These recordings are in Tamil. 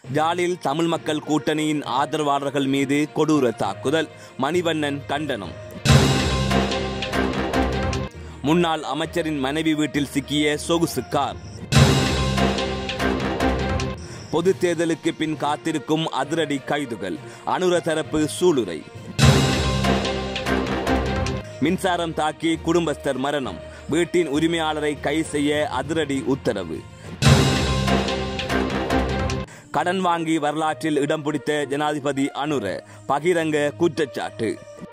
ஜாலில் தமிழ் மக்கள் கூட்டணியின் ஆதரவாளர்கள் மீது கொடூர தாக்குதல் மணிவண்ணன் கண்டனம் முன்னாள் அமைச்சரின் மனைவி வீட்டில் சிக்கிய சொகுசு கார் பொது தேர்தலுக்கு பின் காத்திருக்கும் அதிரடி கைதுகள் அனுர தரப்பு சூளுரை மின்சாரம் தாக்கி குடும்பஸ்தர் மரணம் வீட்டின் உரிமையாளரை கை செய்ய அதிரடி உத்தரவு கடன் வாங்கி வரலாற்றில் இடம் பிடித்த ஜனாதிபதி அனுர பகிரங்க குற்றச்சாட்டு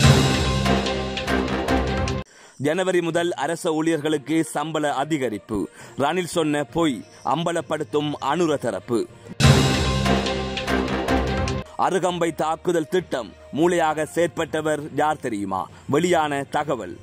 ஜனவரி முதல் அரச ஊழியர்களுக்கு சம்பள அதிகரிப்பு ரணில் சொன்ன பொய் அம்பலப்படுத்தும் அனுர தரப்பு அருகம்பை தாக்குதல் திட்டம் மூளையாக செயற்பட்டவர் யார் தெரியுமா வெளியான தகவல்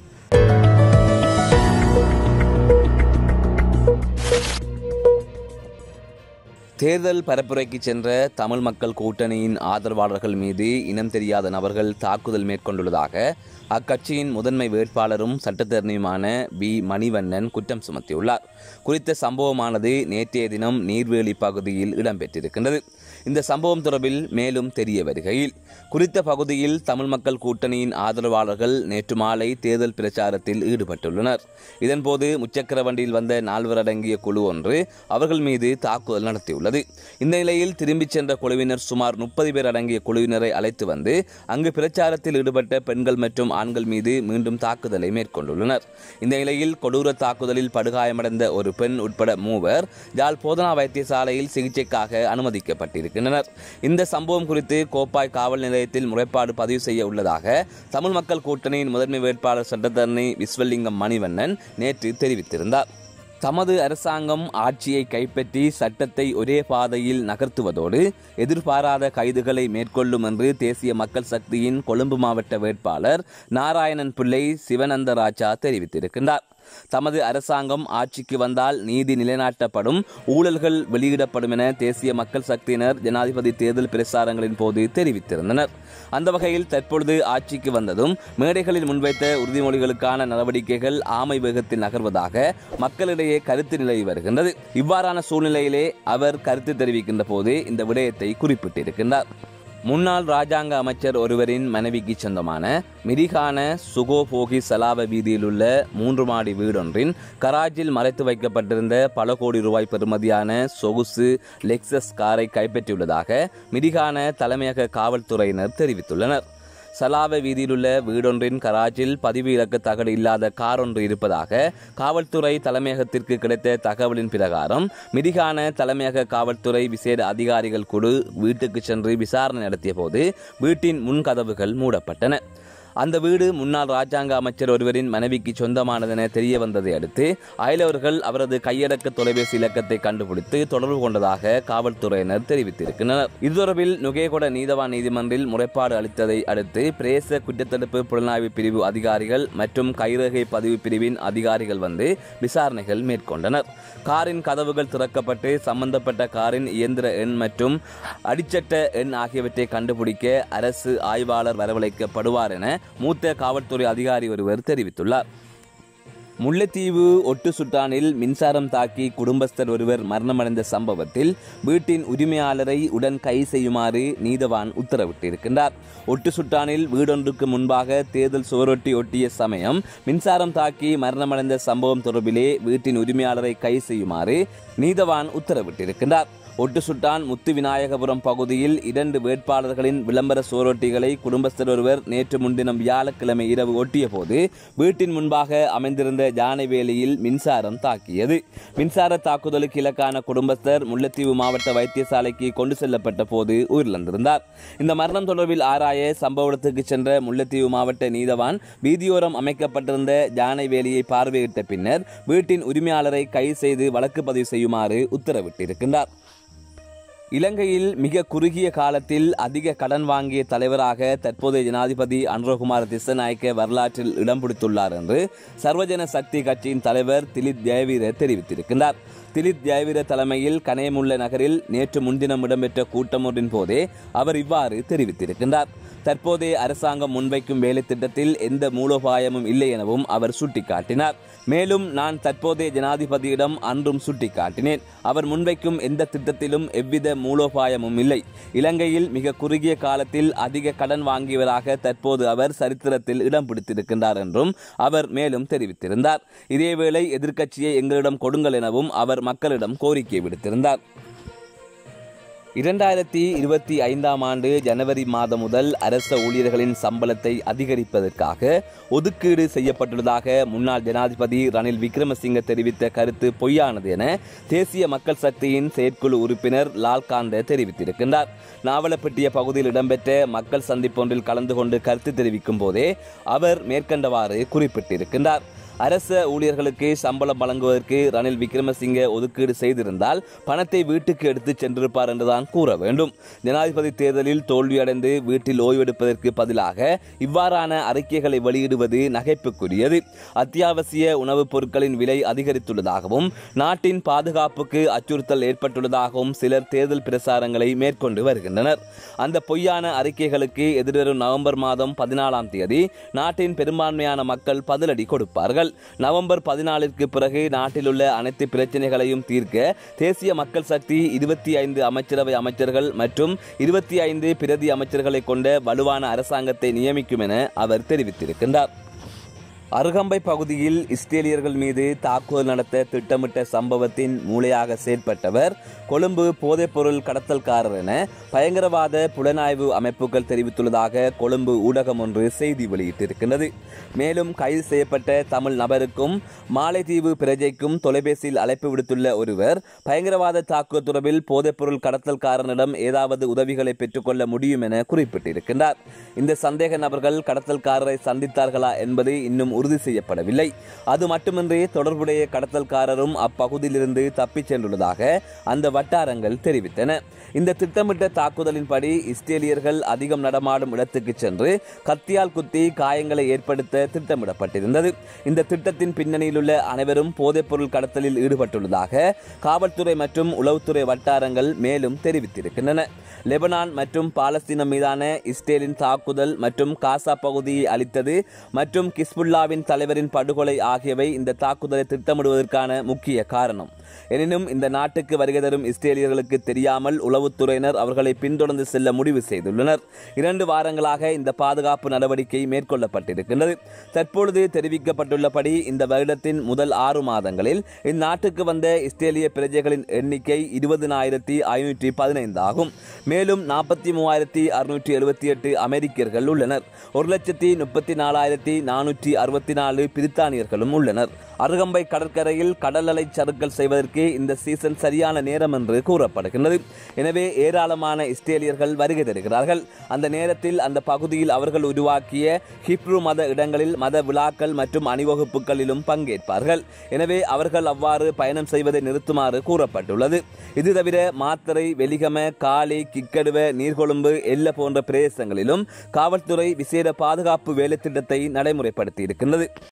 தேர்தல் பரப்புரைக்கு சென்ற தமிழ் மக்கள் கூட்டணியின் ஆதரவாளர்கள் மீது இனம் தெரியாத நபர்கள் தாக்குதல் மேற்கொண்டுள்ளதாக அக்கட்சியின் முதன்மை வேட்பாளரும் சட்டத்தரணியுமான பி மணிவண்ணன் குற்றம் சுமத்தியுள்ளார் குறித்த சம்பவமானது நேற்றைய தினம் நீர்வேலி பகுதியில் இடம்பெற்றிருக்கின்றது இந்த சம்பவம் தொடர்பில் மேலும் தெரிய வருகையில் குறித்த பகுதியில் தமிழ் மக்கள் கூட்டணியின் ஆதரவாளர்கள் நேற்று மாலை தேர்தல் பிரச்சாரத்தில் ஈடுபட்டுள்ளனர் இதன்போது முச்சக்கர வண்டியில் வந்த நால்வர் அடங்கிய குழு ஒன்று அவர்கள் மீது தாக்குதல் நடத்தியுள்ளது இந்த நிலையில் திரும்பிச் சென்ற குழுவினர் சுமார் முப்பது பேர் அடங்கிய குழுவினரை அழைத்து வந்து அங்கு பிரச்சாரத்தில் ஈடுபட்ட பெண்கள் மற்றும் ஆண்கள் மீது மீண்டும் தாக்குதலை மேற்கொண்டுள்ளனர் இந்த நிலையில் கொடூர தாக்குதலில் படுகாயமடைந்த ஒரு பெண் உட்பட மூவர் ஜாழ் போதனா வைத்தியசாலையில் சிகிச்சைக்காக அனுமதிக்கப்பட்டிருக்கின்றனர் இந்த சம்பவம் குறித்து கோப்பாய் காவல் நிலையத்தில் முறைப்பாடு பதிவு செய்ய உள்ளதாக தமிழ் மக்கள் கூட்டணியின் முதன்மை வேட்பாளர் சட்டத்தரணி விஸ்வலிங்கம் மணிவண்ணன் நேற்று தெரிவித்திருந்தார் தமது அரசாங்கம் ஆட்சியை கைப்பற்றி சட்டத்தை ஒரே பாதையில் நகர்த்துவதோடு எதிர்பாராத கைதுகளை மேற்கொள்ளும் என்று தேசிய மக்கள் சக்தியின் கொழும்பு மாவட்ட வேட்பாளர் நாராயணன் பிள்ளை சிவனந்தராஜா தெரிவித்திருக்கின்றார் தமது அரசாங்கம் ஆட்சிக்கு வந்தால் நீதி நிலைநாட்டப்படும் ஊழல்கள் வெளியிடப்படும் என தேசிய மக்கள் சக்தியினர் ஜனாதிபதி தேர்தல் பிரசாரங்களின் போது தெரிவித்திருந்தனர் அந்த வகையில் தற்பொழுது ஆட்சிக்கு வந்ததும் மேடைகளில் முன்வைத்த உறுதிமொழிகளுக்கான நடவடிக்கைகள் ஆமை வேகத்தில் நகர்வதாக மக்களிடையே கருத்து நிலவி வருகின்றது இவ்வாறான சூழ்நிலையிலே அவர் கருத்து தெரிவிக்கின்ற போது இந்த விடயத்தை குறிப்பிட்டிருக்கின்றார் முன்னாள் ராஜாங்க அமைச்சர் ஒருவரின் மனைவிக்கு சொந்தமான மிரிகான சுகோபோகி சலாவ வீதியில் உள்ள மூன்று மாடி வீடொன்றின் கராஜில் மறைத்து வைக்கப்பட்டிருந்த பல கோடி ரூபாய் பெறுமதியான சொகுசு லெக்சஸ் காரை கைப்பற்றியுள்ளதாக மிரிகான தலைமையக காவல்துறையினர் தெரிவித்துள்ளனர் சலாவ வீதியிலுள்ள வீடொன்றின் கராஜில் பதிவு இலக்க தகடு இல்லாத கார் ஒன்று இருப்பதாக காவல்துறை தலைமையகத்திற்கு கிடைத்த தகவலின் பிரகாரம் மிதிகான தலைமையக காவல்துறை விசேட அதிகாரிகள் குழு வீட்டுக்கு சென்று விசாரணை நடத்திய போது வீட்டின் முன் கதவுகள் மூடப்பட்டன அந்த வீடு முன்னாள் ராஜாங்க அமைச்சர் ஒருவரின் மனைவிக்கு சொந்தமானதென தெரிய வந்ததை அடுத்து அயலவர்கள் அவரது கையடக்க தொலைபேசி இலக்கத்தை கண்டுபிடித்து தொடர்பு கொண்டதாக காவல்துறையினர் தெரிவித்திருக்கின்றனர் இது தொடர்பில் நுகேகொட நீதவான் நீதிமன்றில் முறைப்பாடு அளித்ததை அடுத்து பிரேச குற்றத்தடுப்பு புலனாய்வு பிரிவு அதிகாரிகள் மற்றும் கைரேகை பதிவு பிரிவின் அதிகாரிகள் வந்து விசாரணைகள் மேற்கொண்டனர் காரின் கதவுகள் திறக்கப்பட்டு சம்பந்தப்பட்ட காரின் இயந்திர எண் மற்றும் அடிச்சட்ட எண் ஆகியவற்றை கண்டுபிடிக்க அரசு ஆய்வாளர் வரவழைக்கப்படுவார் என மூத்த காவல்துறை அதிகாரி ஒருவர் தெரிவித்துள்ளார் முல்லைத்தீவு ஒட்டு சுட்டானில் மின்சாரம் தாக்கி குடும்பஸ்தர் ஒருவர் மரணமடைந்த சம்பவத்தில் வீட்டின் உரிமையாளரை உடன் கை செய்யுமாறு நீதவான் உத்தரவிட்டிருக்கின்றார் ஒட்டு சுட்டானில் வீடொன்றுக்கு முன்பாக தேர்தல் சுவரொட்டி ஒட்டிய சமயம் மின்சாரம் தாக்கி மரணமடைந்த சம்பவம் தொடர்பிலே வீட்டின் உரிமையாளரை கை செய்யுமாறு நீதவான் உத்தரவிட்டிருக்கின்றார் ஒட்டு சுட்டான் முத்து விநாயகபுரம் பகுதியில் இரண்டு வேட்பாளர்களின் விளம்பர சுவரொட்டிகளை குடும்பஸ்தர் ஒருவர் நேற்று முன்தினம் வியாழக்கிழமை இரவு ஒட்டிய போது வீட்டின் முன்பாக அமைந்திருந்த யானை வேலியில் மின்சாரம் தாக்கியது மின்சார தாக்குதலுக்கு இலக்கான குடும்பஸ்தர் முல்லைத்தீவு மாவட்ட வைத்தியசாலைக்கு கொண்டு செல்லப்பட்ட போது உயிரிழந்திருந்தார் இந்த மரணம் தொடர்பில் ஆராய சம்பவ இடத்துக்கு சென்ற முல்லைத்தீவு மாவட்ட நீதவான் வீதியோரம் அமைக்கப்பட்டிருந்த யானை வேலியை பார்வையிட்ட பின்னர் வீட்டின் உரிமையாளரை கைது செய்து வழக்கு பதிவு செய்யுமாறு உத்தரவிட்டிருக்கின்றார் இலங்கையில் மிக குறுகிய காலத்தில் அதிக கடன் வாங்கிய தலைவராக தற்போதைய ஜனாதிபதி அனுரகுமார் திசநாயக்க வரலாற்றில் இடம் பிடித்துள்ளார் என்று சர்வஜன சக்தி கட்சியின் தலைவர் திலித் ஜெயவீர தெரிவித்திருக்கின்றார் திலித் ஜெயவீர தலைமையில் கனயமுள்ள நகரில் நேற்று முன்தினம் இடம்பெற்ற கூட்டம் ஒன்றின் போதே அவர் இவ்வாறு தெரிவித்திருக்கின்றார் தற்போதைய அரசாங்கம் முன்வைக்கும் வேலை திட்டத்தில் எந்த மூலோபாயமும் இல்லை எனவும் அவர் சுட்டிக்காட்டினார் மேலும் நான் தற்போதைய ஜனாதிபதியிடம் அன்றும் சுட்டிக்காட்டினேன் அவர் முன்வைக்கும் எந்த திட்டத்திலும் எவ்வித மூலோபாயமும் இல்லை இலங்கையில் மிக குறுகிய காலத்தில் அதிக கடன் வாங்கியவராக தற்போது அவர் சரித்திரத்தில் இடம் பிடித்திருக்கின்றார் என்றும் அவர் மேலும் தெரிவித்திருந்தார் இதேவேளை எதிர்க்கட்சியை எங்களிடம் கொடுங்கள் எனவும் அவர் மக்களிடம் கோரிக்கை விடுத்திருந்தார் இரண்டாயிரத்தி இருபத்தி ஐந்தாம் ஆண்டு ஜனவரி மாதம் முதல் அரச ஊழியர்களின் சம்பளத்தை அதிகரிப்பதற்காக ஒதுக்கீடு செய்யப்பட்டுள்ளதாக முன்னாள் ஜனாதிபதி ரணில் விக்ரமசிங்க தெரிவித்த கருத்து பொய்யானது என தேசிய மக்கள் சக்தியின் செயற்குழு உறுப்பினர் லால்காந்த தெரிவித்திருக்கின்றார் நாவலப்பட்டிய பகுதியில் இடம்பெற்ற மக்கள் சந்திப்பொன்றில் கலந்து கொண்டு கருத்து தெரிவிக்கும் போதே அவர் மேற்கண்டவாறு குறிப்பிட்டிருக்கின்றார் அரச ஊழியர்களுக்கு சம்பளம் வழங்குவதற்கு ரணில் விக்ரமசிங்க ஒதுக்கீடு செய்திருந்தால் பணத்தை வீட்டுக்கு எடுத்துச் சென்றிருப்பார் என்றுதான் கூற வேண்டும் ஜனாதிபதி தேர்தலில் தோல்வியடைந்து வீட்டில் ஓய்வெடுப்பதற்கு பதிலாக இவ்வாறான அறிக்கைகளை வெளியிடுவது நகைப்புக்குரியது அத்தியாவசிய உணவுப் பொருட்களின் விலை அதிகரித்துள்ளதாகவும் நாட்டின் பாதுகாப்புக்கு அச்சுறுத்தல் ஏற்பட்டுள்ளதாகவும் சிலர் தேர்தல் பிரசாரங்களை மேற்கொண்டு வருகின்றனர் அந்த பொய்யான அறிக்கைகளுக்கு எதிர்வரும் நவம்பர் மாதம் பதினாலாம் தேதி நாட்டின் பெரும்பான்மையான மக்கள் பதிலடி கொடுப்பார்கள் நவம்பர் பதினாலிற்கு பிறகு நாட்டிலுள்ள அனைத்து பிரச்சனைகளையும் தீர்க்க தேசிய மக்கள் சக்தி இருபத்தி ஐந்து அமைச்சரவை அமைச்சர்கள் மற்றும் இருபத்தி ஐந்து பிரதி அமைச்சர்களை கொண்ட வலுவான அரசாங்கத்தை நியமிக்கும் என அவர் தெரிவித்திருக்கின்றார் அருகம்பை பகுதியில் இஸ்ரேலியர்கள் மீது தாக்குதல் நடத்த திட்டமிட்ட சம்பவத்தின் மூளையாக செயற்பட்டவர் கொழும்பு போதைப்பொருள் கடத்தல்காரர் என பயங்கரவாத புலனாய்வு அமைப்புகள் தெரிவித்துள்ளதாக கொழும்பு ஊடகம் ஒன்று செய்தி வெளியிட்டிருக்கின்றது மேலும் கைது செய்யப்பட்ட தமிழ் நபருக்கும் மாலைதீவு பிரஜைக்கும் தொலைபேசியில் அழைப்பு விடுத்துள்ள ஒருவர் பயங்கரவாத தாக்குதல் தொடர்பில் போதைப்பொருள் கடத்தல்காரனிடம் ஏதாவது உதவிகளை பெற்றுக்கொள்ள முடியும் என குறிப்பிட்டிருக்கின்றார் இந்த சந்தேக நபர்கள் கடத்தல்காரரை சந்தித்தார்களா என்பது இன்னும் உறுதி செய்யப்படவில்லை அது மட்டுமின்றி தொடர்புடைய கடத்தல்காரரும் அப்பகுதியிலிருந்து தப்பிச் சென்றுள்ளதாக அந்த வட்டாரங்கள் தெரிவித்தன இந்த திட்டமிட்ட தாக்குதலின்படி இஸ்ரேலியர்கள் அதிகம் நடமாடும் இடத்துக்கு சென்று கத்தியால் குத்தி காயங்களை ஏற்படுத்த திட்டமிடப்பட்டிருந்தது இந்த திட்டத்தின் பின்னணியிலுள்ள அனைவரும் போதைப்பொருள் கடத்தலில் ஈடுபட்டுள்ளதாக காவல்துறை மற்றும் உளவுத்துறை வட்டாரங்கள் மேலும் தெரிவித்திருக்கின்றன லெபனான் மற்றும் பாலஸ்தீனம் மீதான இஸ்ரேலின் தாக்குதல் மற்றும் காசா பகுதியை அளித்தது மற்றும் கிஸ்புல்லாவின் தலைவரின் படுகொலை ஆகியவை இந்த தாக்குதலை திட்டமிடுவதற்கான முக்கிய காரணம் எனினும் இந்த நாட்டுக்கு வருகை தரும் இஸ்ரேலியர்களுக்கு தெரியாமல் உளவுத்துறையினர் அவர்களை பின்தொடர்ந்து செல்ல முடிவு செய்துள்ளனர் இரண்டு வாரங்களாக இந்த பாதுகாப்பு நடவடிக்கை மேற்கொள்ளப்பட்டிருக்கின்றது தற்பொழுது தெரிவிக்கப்பட்டுள்ளபடி இந்த வருடத்தின் முதல் ஆறு மாதங்களில் இந்நாட்டுக்கு வந்த இஸ்ரேலிய பிரஜைகளின் எண்ணிக்கை இருபதினாயிரத்தி ஐநூற்றி பதினைந்து ஆகும் மேலும் நாற்பத்தி மூவாயிரத்தி அறுநூற்றி எழுபத்தி எட்டு அமெரிக்கர்கள் உள்ளனர் ஒரு லட்சத்தி முப்பத்தி நாலாயிரத்தி நானூற்றி அறுபத்தி நாலு பிரித்தானியர்களும் உள்ளனர் அருகம்பை கடற்கரையில் கடல் அலை சறுக்கல் செய்வதற்கு இந்த சீசன் சரியான நேரம் என்று கூறப்படுகின்றது எனவே ஏராளமான இஸ்ரேலியர்கள் வருகை தருகிறார்கள் அந்த நேரத்தில் அந்த பகுதியில் அவர்கள் உருவாக்கிய ஹிப்ரு மத இடங்களில் மத விழாக்கள் மற்றும் அணிவகுப்புகளிலும் பங்கேற்பார்கள் எனவே அவர்கள் அவ்வாறு பயணம் செய்வதை நிறுத்துமாறு கூறப்பட்டுள்ளது இது தவிர மாத்தறை வெலிகம காலி கிக்கடுவ நீர்கொழும்பு எல்ல போன்ற பிரதேசங்களிலும் காவல்துறை விசேட பாதுகாப்பு வேலை திட்டத்தை நடைமுறைப்படுத்தி இருக்கின்றது